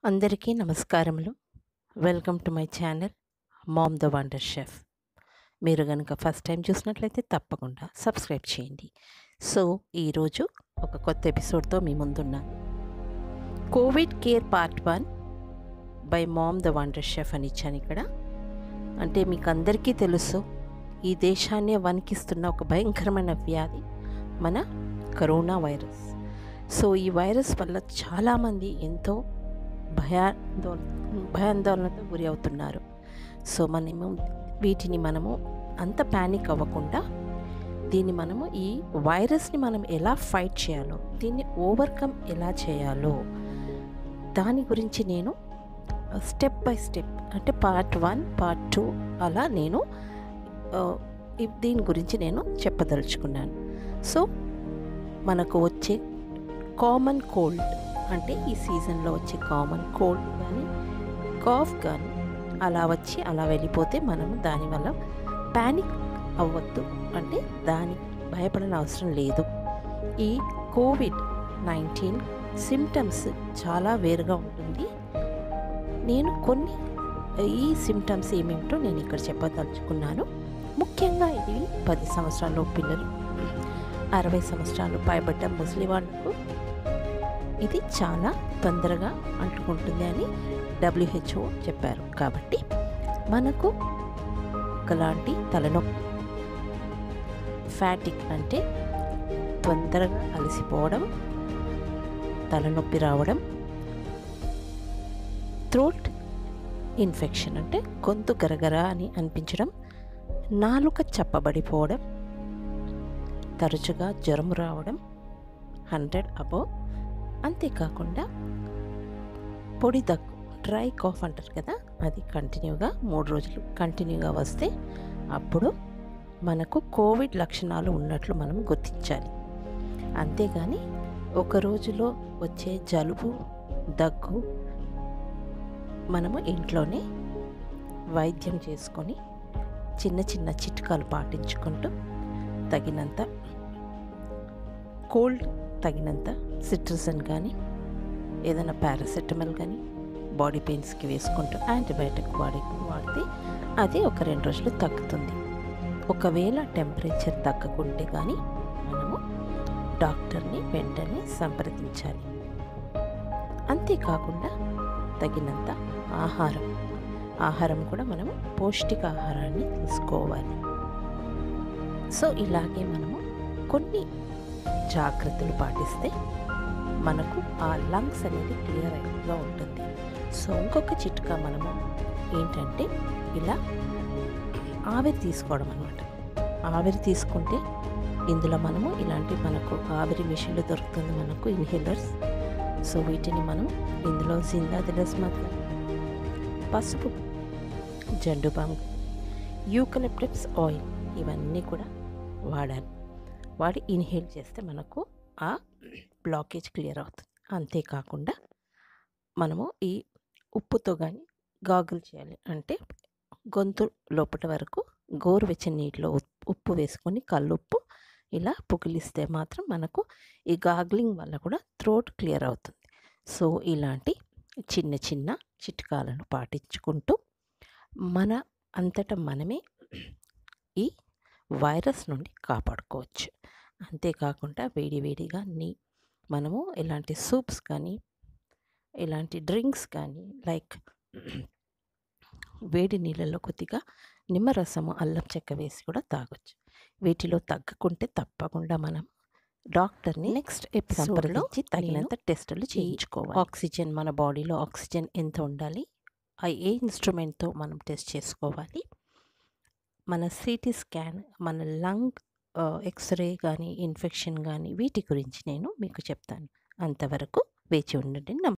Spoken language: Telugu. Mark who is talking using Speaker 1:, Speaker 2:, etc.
Speaker 1: అందరికీ నమస్కారములు welcome to my channel mom the wonder chef మీరు కనుక ఫస్ట్ టైం చూసినట్లయితే తప్పకుండా సబ్స్క్రైబ్ చేయండి సో ఈరోజు ఒక కొత్త ఎపిసోడ్తో మీ ముందున్నాను covid care part one by mom the wonder chef అని ఇచ్చాను ఇక్కడ అంటే మీకు అందరికీ తెలుసు ఈ దేశాన్నే వణికిస్తున్న ఒక భయంకరమైన వ్యాధి మన కరోనా వైరస్ సో ఈ వైరస్ వల్ల చాలామంది ఎంతో భయాందోళన భయాందోళనతో గురి అవుతున్నారు సో మనము వీటిని మనము అంత ప్యానిక్ అవ్వకుండా దీన్ని మనము ఈ వైరస్ని మనం ఎలా ఫైట్ చేయాలో దీన్ని ఓవర్కమ్ ఎలా చేయాలో దాని గురించి నేను స్టెప్ బై స్టెప్ అంటే పార్ట్ వన్ పార్ట్ టూ అలా నేను ఆ, ఇ- దీని గురించి నేను చెప్పదలుచుకున్నాను సో మనకు వచ్చే కామన్ కోల్డ్ అంటే ఈ సీజన్లో వచ్చే కామన్ కోల్డ్ కానీ కాఫ్ కానీ అలా వచ్చి అలా వెళ్ళిపోతే మనం దానివల్ల ప్యానిక్ అవ్వద్దు అంటే దానికి భయపడని అవసరం లేదు ఈ కోవిడ్ నైన్టీన్ సిమ్టమ్స్ చాలా వేరుగా ఉంటుంది నేను కొన్ని ఈ సిమ్టమ్స్ ఏమేమిటో నేను ఇక్కడ చెప్పదలుచుకున్నాను ముఖ్యంగా ఇది పది సంవత్సరాల పిల్లలు అరవై సంవత్సరాలు పైబడ్డ ముసలి వాళ్ళకు ఇది చాలా తొందరగా అంటుకుంటుంది అని డబ్ల్యూహెచ్ఓ చెప్పారు కాబట్టి మనకు ఒకలాంటి తలనొప్పి ఫ్యాటిక్ అంటే తొందరగా అలసిపోవడం తలనొప్పి రావడం థ్రోట్ ఇన్ఫెక్షన్ అంటే గొంతు గరగర అని అనిపించడం నాలుక చప్పబడిపోవడం తరచుగా జ్వరం రావడం హండ్రెడ్ అబోవ్ అంతేకాకుండా పొడి దగ్గు డ్రై కాఫ్ అంటారు కదా అది కంటిన్యూగా మూడు రోజులు కంటిన్యూగా వస్తే అప్పుడు మనకు కోవిడ్ లక్షణాలు ఉన్నట్లు మనం గుర్తించాలి అంతేగాని ఒక రోజులో వచ్చే జలుబు దగ్గు మనము ఇంట్లోనే వైద్యం చేసుకొని చిన్న చిన్న చిట్కాలు పాటించుకుంటూ తగినంత కోల్డ్ తగినంత సిట్రసన్ కానీ ఏదైనా పారాసెటమాల్ కానీ బాడీ పెయిన్స్కి వేసుకుంటూ యాంటీబయాటిక్ వాడి వాడితే అది ఒక రెండు రోజులు తగ్గుతుంది ఒకవేళ టెంపరేచర్ తగ్గకుంటే కానీ మనము డాక్టర్ని వెంటనే సంప్రదించాలి అంతేకాకుండా తగినంత ఆహారం ఆహారం కూడా మనము పౌష్టికాహారాన్ని తీసుకోవాలి సో ఇలాగే మనము కొన్ని జాగ్రత్తలు పాటిస్తే మనకు ఆ లంగ్స్ అనేది క్లియర్ అయిగా ఉంటుంది సో ఇంకొక చిట్కా మనము ఏంటంటే ఇలా ఆవిరి తీసుకోవడం అనమాట ఆవిరి తీసుకుంటే ఇందులో మనము ఇలాంటి మనకు ఆవిరి మిషన్లు దొరుకుతుంది మనకు ఇన్హేలర్స్ సో వీటిని మనం ఇందులో జిందా దిలస్మత్ పసుపు జండు బామ్ యూకలిప్టస్ ఆయిల్ ఇవన్నీ కూడా వాడాలి వాడి ఇన్హేల్ చేస్తే మనకు ఆ బ్లాకేజ్ క్లియర్ అవుతుంది అంతేకాకుండా మనము ఈ ఉప్పుతో కానీ గాగుల్ చేయాలి అంటే గొంతు లోపటి వరకు గోరువెచ్చని నీటిలో ఉప్- ఉప్పు వేసుకొని కల్లుప్పు ఇలా పుకిలిస్తే మాత్రం మనకు ఈ గాగ్లింగ్ వల్ల కూడా థ్రోట్ క్లియర్ అవుతుంది సో ఇలాంటి చిన్న చిన్న చిట్కాలను పాటించుకుంటూ మన అంతటా మనమే ఈ వైరస్ నుండి కాపాడుకోవచ్చు అంతేకాకుండా వేడి వేడిగా నీ మనము ఇలాంటి సూప్స్ కానీ ఇలాంటి డ్రింక్స్ కానీ లైక్ వేడి నీళ్ళలో కొద్దిగా నిమ్మరసము అల్లం చెక్క వేసి కూడా తాగొచ్చు వీటిలో తగ్గకుంటే తప్పకుండా మనం డాక్టర్ని నెక్స్ట్ సంప్రదించి తగినంత టెస్టులు చేయించుకోవాలి ఆక్సిజన్ మన బాడీలో ఆక్సిజన్ ఎంత ఉండాలి ఆ ఏ ఇన్స్ట్రుమెంట్తో మనం టెస్ట్ చేసుకోవాలి మన సిటీ స్కాన్ మన లంగ్ ఎక్స్రే కానీ ఇన్ఫెక్షన్ కానీ వీటి గురించి నేను మీకు చెప్తాను అంతవరకు వేచి ఉండండి నమస్తే